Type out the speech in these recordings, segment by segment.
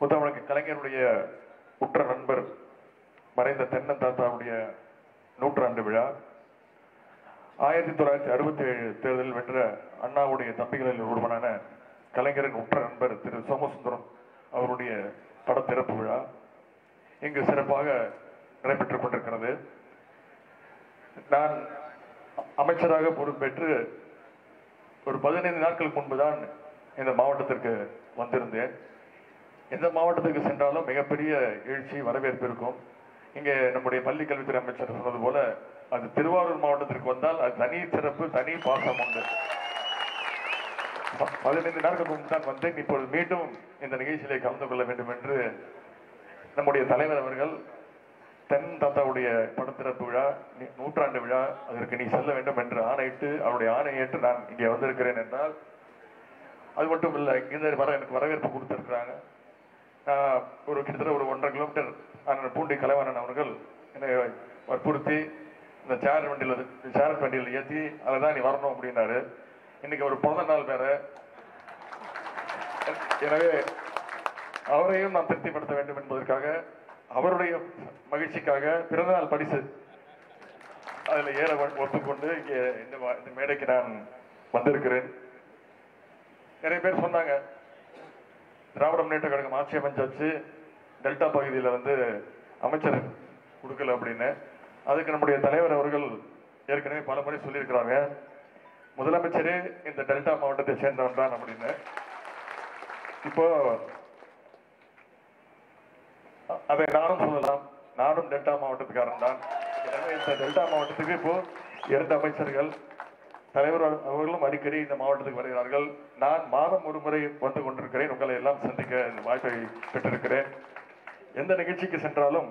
முத்தமிழக கலைஞருடைய உற்ற நண்பர் மறைந்த தென்னன் தாத்தாவுடைய நூற்றாண்டு விழா ஆயிரத்தி தொள்ளாயிரத்தி அறுபத்தி ஏழு தேர்தலில் வென்ற அண்ணாவுடைய தம்பிகளில் ஒருவனான கலைஞரின் உற்ற நண்பர் திரு சோமசுந்தரம் அவருடைய படத்திறப்பு விழா இங்கு சிறப்பாக நடைபெற்றுக் கொண்டிருக்கிறது நான் அமைச்சராக பொறுப்பேற்று ஒரு பதினைந்து நாட்களுக்கு முன்புதான் இந்த மாவட்டத்திற்கு வந்திருந்தேன் எந்த மாவட்டத்திற்கு சென்றாலும் மிகப்பெரிய எழுச்சி வரவேற்பு இருக்கும் இங்கே நம்முடைய பள்ளி கல்வித்துறை அமைச்சர் சொன்னது போல அது திருவாரூர் மாவட்டத்திற்கு வந்தால் அது தனி சிறப்பு தனி பாசம் உண்டு ப- பதினைந்து நாட்களுக்கு முன்பு தான் வந்தேன் இப்பொழுது மீண்டும் இந்த நிகழ்ச்சியிலே கலந்து கொள்ள வேண்டும் என்று நம்முடைய தலைவர் அவர்கள் தென் தாத்தாவுடைய படத்திறப்பு விழா நி- நூற்றாண்டு விழா அதற்கு நீ செல்ல வேண்டும் என்று ஆணையிட்டு அவருடைய ஆணையை ஏற்று நான் இங்கே வந்திருக்கிறேன் என்றால் அது மட்டும் இல்லை இந்த வர எனக்கு வரவேற்பு கொடுத்திருக்கிறாங்க நான் ஒரு கிட்டத்தட்ட ஒரு ஒன்றரை கிலோமீட்டர் அண்ணன் பூண்டி கலைவாணன் அவர்கள் என்னை வற்புறுத்தி இந்த சேர் வண்டியில் சேர் வண்டியில் ஏற்றி அதில் தான் நீ வரணும் அப்படின்னாரு இன்னைக்கு ஒரு பிறந்த நாள் வேற எனவே அவரையும் நாம் திருப்திப்படுத்த வேண்டும் என்பதற்காக அவருடைய மகிழ்ச்சிக்காக பிறந்தநாள் பரிசு அதுல ஏற ஒ- ஒத்துக்கொண்டு இங்கே இந்த வா- இந்த மேடைக்கு நான் வந்திருக்கிறேன் நிறைய பேர் சொன்னாங்க திராவிட முன்னேற்ற கழகம் ஆட்சி அமைச்சாச்சு டெல்டா பகுதியில் வந்து அமைச்சர் கொடுக்கல அப்படின்னு அதுக்கு நம்முடைய தலைவர் அவர்கள் ஏற்கனவே பல முறை சொல்லியிருக்கிறாங்க முதலமைச்சரே இந்த டெல்டா மாவட்டத்தை சேர்ந்தவன் தான் அப்படின்னு இப்போ அ- அதை நானும் சொல்லலாம் நானும் டெல்டா மாவட்டத்துக்காரன் தான் எனவே இந்த டெல்டா மாவட்டத்துக்கு இப்போ இரண்டு அமைச்சர்கள் தலைவர் அவர்களும் அடிக்கடி இந்த மாவட்டத்துக்கு வருகிறார்கள் நான் மாதம் ஒரு முறை வந்து கொண்டிருக்கிறேன் உங்களை எல்லாம் சந்திக்க இந்த வாய்ப்பை பெற்றிருக்கிறேன் எந்த நிகழ்ச்சிக்கு சென்றாலும்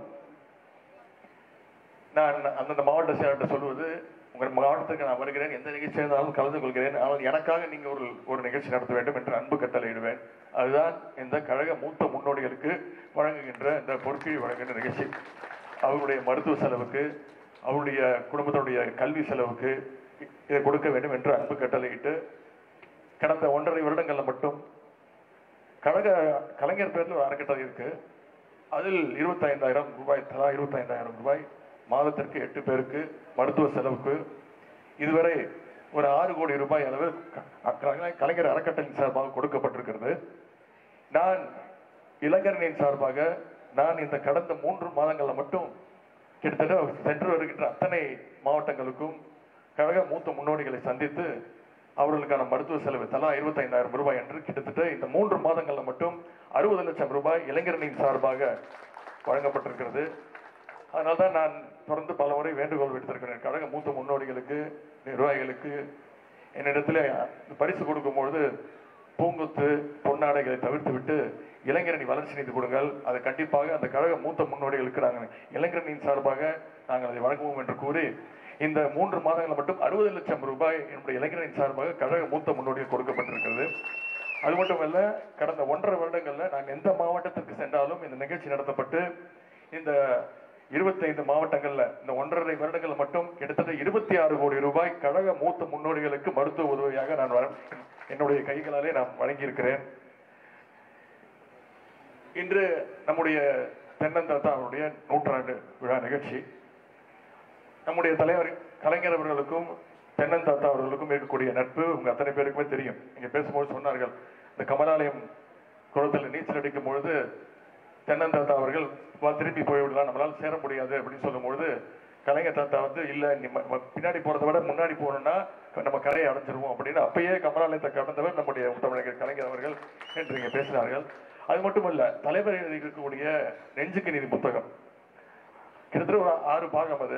நான் அந்தந்த மாவட்ட செயலர்கிட்ட சொல்வது உங்கள் மாவட்டத்துக்கு நான் வருகிறேன் எந்த நிகழ்ச்சி இருந்தாலும் கலந்து கொள்கிறேன் ஆனால் எனக்காக நீங்க ஒரு ஒரு நிகழ்ச்சி நடத்த வேண்டும் என்று அன்பு கட்டளையிடுவேன் அதுதான் இந்த கழக மூத்த முன்னோடிகளுக்கு வழங்குகின்ற இந்த பொறுப்பை வழங்குகின்ற நிகழ்ச்சி அவர்களுடைய மருத்துவ செலவுக்கு அவருடைய குடும்பத்துடைய கல்வி செலவுக்கு இதை கொடுக்க வேண்டும் என்று அன்பு கட்டளையிட்டு கடந்த ஒன்றரை வருடங்கள்ல மட்டும் கழக கலைஞர் பேர்ல ஒரு அறக்கட்டளை இருக்கு அதில் இருபத்தைந்தாயிரம் ரூபாய் தலா இருபத்தைந்தாயிரம் ரூபாய் மாதத்திற்கு எட்டு பேருக்கு மருத்துவ செலவுக்கு இதுவரை ஒரு ஆறு கோடி ரூபாய் அளவு க- க- கலைஞர் அறக்கட்டளையின் சார்பாக கொடுக்கப்பட்டிருக்கிறது நான் இளைஞரணியின் சார்பாக நான் இந்த கடந்த மூன்று மாதங்கள்ல மட்டும் கிட்டத்தட்ட சென்று வருகின்ற அத்தனை மாவட்டங்களுக்கும் கழக மூத்த முன்னோடிகளை சந்தித்து அவர்களுக்கான மருத்துவ செலவு தலா இருபத்தைந்தாயிரம் ரூபாய் என்று கிட்டத்தட்ட இந்த மூன்று மாதங்கள்ல மட்டும் அறுபது லட்சம் ரூபாய் இளைஞரணியின் சார்பாக வழங்கப்பட்டிருக்கிறது அதனால தான் நான் தொடர்ந்து பல முறை வேண்டுகோள் விடுத்திருக்கிறேன் கழக மூத்த முன்னோடிகளுக்கு நிர்வாகிகளுக்கு என்னிடத்துல பரிசு கொடுக்கும்பொழுது பூங்குத்து பொன்னாடைகளை தவிர்த்து விட்டு இளைஞரணி வளர்ச்சி நிதி கொடுங்கள் அது கண்டிப்பாக அந்த கழக மூத்த முன்னோடிகளுக்கு நாங்கள் இளைஞரணியின் சார்பாக நாங்கள் அதை வழங்குவோம் என்று கூறி இந்த மூன்று மாதங்கள் மட்டும் அறுபது லட்சம் ரூபாய் என்னுடைய இளைஞரின் சார்பாக கழக மூத்த முன்னோடிகள் கொடுக்கப்பட்டிருக்கிறது அது மட்டுமல்ல கடந்த ஒன்றரை வருடங்கள்ல நாங்கள் எந்த மாவட்டத்திற்கு சென்றாலும் இந்த நிகழ்ச்சி நடத்தப்பட்டு இந்த இருபத்தைந்து மாவட்டங்கள்ல இந்த ஒன்றரை வருடங்கள் மட்டும் கிட்டத்தட்ட இருபத்தி ஆறு கோடி ரூபாய் கழக மூத்த முன்னோடிகளுக்கு மருத்துவ உதவியாக நான் வழ- என்னுடைய கைகளாலே நான் வழங்கியிருக்கிறேன் இன்று நம்முடைய தென்னந்தாத்தா அவருடைய நூற்றாண்டு விழா நிகழ்ச்சி நம்முடைய தலைவர் கலைஞர் அவர்களுக்கும் தென்னன் தாத்தா அவர்களுக்கும் இருக்கக்கூடிய நட்பு உங்க அத்தனை பேருக்குமே தெரியும் இங்க பேசும்போது சொன்னார்கள் இந்த கமலாலயம் குளத்தில் நீச்சல் அடிக்கும் பொழுது தென்னன் தாத்தா அவர்கள் வா திருப்பி போய்விடலாம் நம்மளால சேர முடியாது அப்படின்னு சொல்லும்பொழுது கலைஞர் தாத்தா வந்து இல்ல நீ ம- ம- பின்னாடி போறதை விட முன்னாடி போகணும்னா நம்ம கரையை அடைஞ்சிருவோம் அப்படின்னு அப்பயே கமலாலயத்தை கடந்தவர் நம்முடைய தமிழக கலைஞர் அவர்கள் என்று இங்க பேசினார்கள் அது மட்டுமல்ல தலைவர் எழுதியிருக்கக்கூடிய நெஞ்சுக்கு நீதி புத்தகம் கிட்டத்தட்ட ஒரு ஆறு பாகம் அது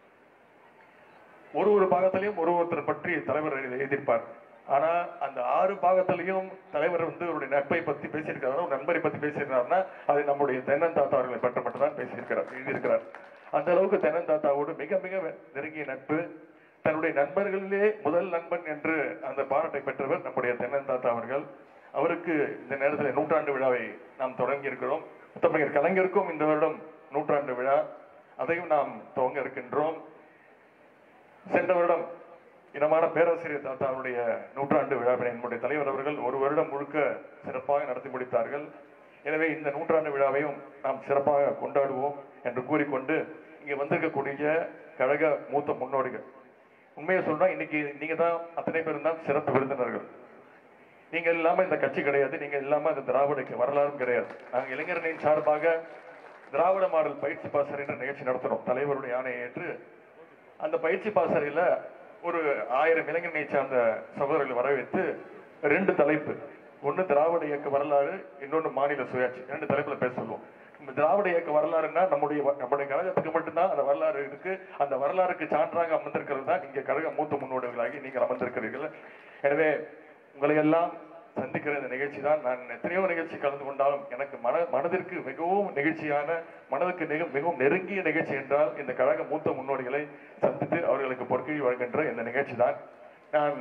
ஒரு ஒரு பாகத்திலையும் ஒரு ஒருத்தர் பற்றி தலைவர் எழுதி- எழுதியிருப்பார் ஆனா அந்த ஆறு பாகத்திலையும் தலைவர் வந்து அவருடைய நட்பை பத்தி பேசியிருக்கிறார் ஒரு நண்பரை பத்தி பேசியிருக்கிறார்னா அது நம்முடைய தென்னன் தாத்தா அவர்களை பற்றி மட்டும் தான் பேசியிருக்கிறார் எழுதியிருக்கிறார் அந்த அளவுக்கு தென்னன் தாத்தாவோடு மிக மிக நெருங்கிய நட்பு தன்னுடைய நண்பர்களிலே முதல் நண்பன் என்று அந்த பாராட்டை பெற்றவர் நம்முடைய தென்னன் தாத்தா அவர்கள் அவருக்கு இந்த நேரத்தில் நூற்றாண்டு விழாவை நாம் தொடங்கி இருக்கிறோம் முத்தமிழர் கலைஞருக்கும் இந்த வருடம் நூற்றாண்டு விழா அதையும் நாம் துவங்க இருக்கின்றோம் சென்ற வருடம் இனமான பேராசிரியர் தாத்தாவுடைய நூற்றாண்டு விழாவினை நம்முடைய தலைவர் அவர்கள் ஒரு வருடம் முழுக்க சிறப்பாக நடத்தி முடித்தார்கள் எனவே இந்த நூற்றாண்டு விழாவையும் நாம் சிறப்பாக கொண்டாடுவோம் என்று கூறிக்கொண்டு இங்கே வந்திருக்கக்கூடிய கழக மூத்த முன்னோடிகள் உண்மையை சொல்றா இன்னைக்கு நீங்க தான் அத்தனை பேரும் தான் சிறப்பு விருந்தினர்கள் நீங்க இல்லாம இந்த கட்சி கிடையாது நீங்க இல்லாம இந்த திராவிட வரலாறும் கிடையாது நாங்க இளைஞரணியின் சார்பாக திராவிட மாடல் பயிற்சி பாசறை என்ற நிகழ்ச்சி நடத்துறோம் தலைவருடைய ஆணையை ஏற்று அந்த பயிற்சி பாசறையில ஒரு ஆயிரம் இளைஞர்களை சார்ந்த சகோதரர்களை வரவேற்று ரெண்டு தலைப்பு ஒண்ணு திராவிட இயக்க வரலாறு இன்னொன்னு மாநில சுயாட்சி ரெண்டு தலைப்புல பேச சொல்லுவோம் இந்த திராவிட இயக்க வரலாறுன்னா நம்முடைய வ- நம்முடைய கழகத்துக்கு மட்டும்தான் அந்த வரலாறு இருக்கு அந்த வரலாறுக்கு சான்றாக அமர்ந்திருக்கிறது தான் இங்க கழக மூத்த முன்னோடிகளாகி நீங்கள் அமர்ந்திருக்கிறீர்கள் எனவே உங்களை எல்லாம் சந்திக்கிற இந்த நிகழ்ச்சி தான் நான் எத்தனையோ நிகழ்ச்சி கலந்து கொண்டாலும் எனக்கு மன மனதிற்கு மிகவும் நிகழ்ச்சியான மனதுக்கு மிக மிகவும் நெருங்கிய நிகழ்ச்சி என்றால் இந்த கழக மூத்த முன்னோடிகளை சந்தித்து அவர்களுக்கு பொற்கழி வழங்குகின்ற இந்த நிகழ்ச்சி தான் நான்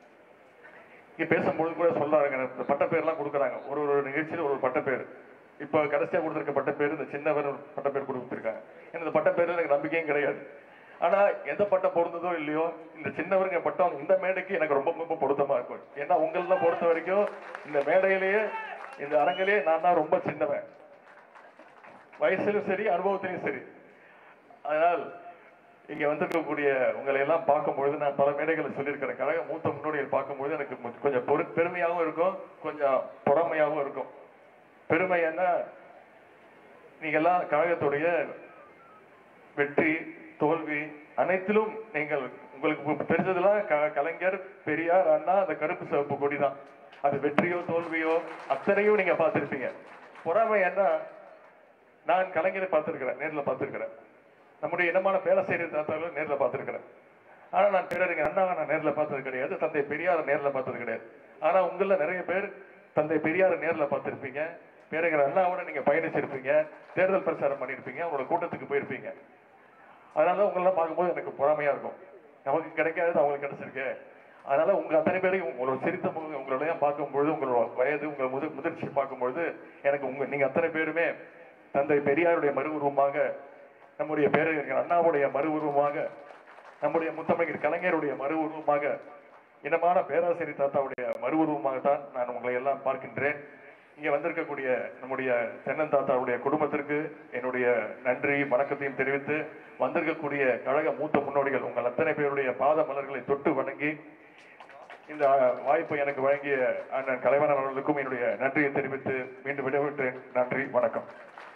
இங்க பேசும்பொழுது கூட சொல்றாங்க இந்த பட்ட பேர்லாம் கொடுக்குறாங்க ஒரு ஒரு நிகழ்ச்சியில ஒரு ஒரு பட்ட பேர் இப்ப கடைசியா கொடுத்திருக்க பட்ட பேர் இந்த சின்னவர் ஒரு பட்ட பேர் கொடுத்திருக்காங்க எனக்கு இந்த பட்ட பேர்ல எனக்கு நம்பிக்கையும் கிடையாது ஆனா எந்த பட்டம் பொருந்ததோ இல்லையோ இந்த சின்னவருங்க பட்டம் இந்த மேடைக்கு எனக்கு ரொம்ப ரொம்ப பொருத்தமா இருக்கும் ஏன்னா உங்களெல்லாம் பொறுத்த வரைக்கும் இந்த மேடையிலேயே இந்த அரங்கிலேயே நான் தான் ரொம்ப சின்னவன் வயசுலயும் சரி அனுபவத்திலையும் சரி அதனால் இங்க வந்திருக்கக்கூடிய உங்களை எல்லாம் பார்க்கும்பொழுது நான் பல மேடைகளை சொல்லியிருக்கிறேன் கழக மூத்த முன்னோடிகள் பார்க்கும்பொழுது எனக்கு கொஞ்சம் கொஞ்சம் பொறு பெருமையாகவும் இருக்கும் கொஞ்சம் பொறாமையாகவும் இருக்கும் பெருமை என்ன நீங்க எல்லாம் கழகத்துடைய வெற்றி தோல்வி அனைத்திலும் நீங்கள் உங்களுக்கு தெரிஞ்சதெல்லாம் க- கலைஞர் பெரியார் அண்ணா அந்த கருப்பு சிவப்பு கொடி தான் அது வெற்றியோ தோல்வியோ அத்தனையும் நீங்க பார்த்திருப்பீங்க பொறாமை என்ன நான் கலைஞரை பார்த்திருக்கிறேன் நேர்ல பார்த்திருக்கிறேன் நம்முடைய இனமான பேரசேரியர் தாத்தாக்களை நேர்ல பார்த்திருக்கிறேன் ஆனா நான் பேரறிஞர் அண்ணாவை நான் நேர்ல பார்த்தது கிடையாது தந்தை பெரியாரை நேர்ல பார்த்தது கிடையாது ஆனா உங்கள நிறைய பேர் தந்தை பெரியாரை நேர்ல பார்த்திருப்பீங்க பேரறிஞர் அண்ணாவோட நீங்க பயணிச்சிருப்பீங்க தேர்தல் பிரச்சாரம் பண்ணியிருப்பீங்க அவங்களோட கூட்டத்துக்கு போயிருப்பீங்க அதனால உங்களெல்லாம் பார்க்கும்போது எனக்கு பொறாமையா இருக்கும் நமக்கு கிடைக்காதது அவங்களுக்கு கிடைச்சிருக்கு அதனால உங்க அத்தனை பேரையும் உங்களோட சிரித்த முகம் உங்களோட பார்க்கும்பொழுது உங்களோட வயது உங்க முது முதிர்ச்சி பார்க்கும்பொழுது எனக்கு உங்க நீங்க அத்தனை பேருமே தந்தை பெரியாருடைய மறு உருவமாக நம்முடைய பேரறிஞர் அண்ணாவுடைய மறு உருவமாக நம்முடைய முத்தமிழர் கலைஞருடைய மறு உருவமாக இனமான பேராசிரியர் தாத்தாவுடைய மறு உருவமாகத்தான் நான் உங்களை எல்லாம் பார்க்கின்றேன் இங்க வந்திருக்கக்கூடிய நம்முடைய தென்னன் தாத்தாவுடைய குடும்பத்திற்கு என்னுடைய நன்றி வணக்கத்தையும் தெரிவித்து வந்திருக்கக்கூடிய கழக மூத்த முன்னோடிகள் உங்கள் அத்தனை பேருடைய பாத மலர்களை தொட்டு வணங்கி இந்த வாய்ப்பை எனக்கு வழங்கிய அண்ணன் கலைவரன் அவர்களுக்கும் என்னுடைய நன்றியை தெரிவித்து மீண்டும் விடைபெற்றேன் நன்றி வணக்கம்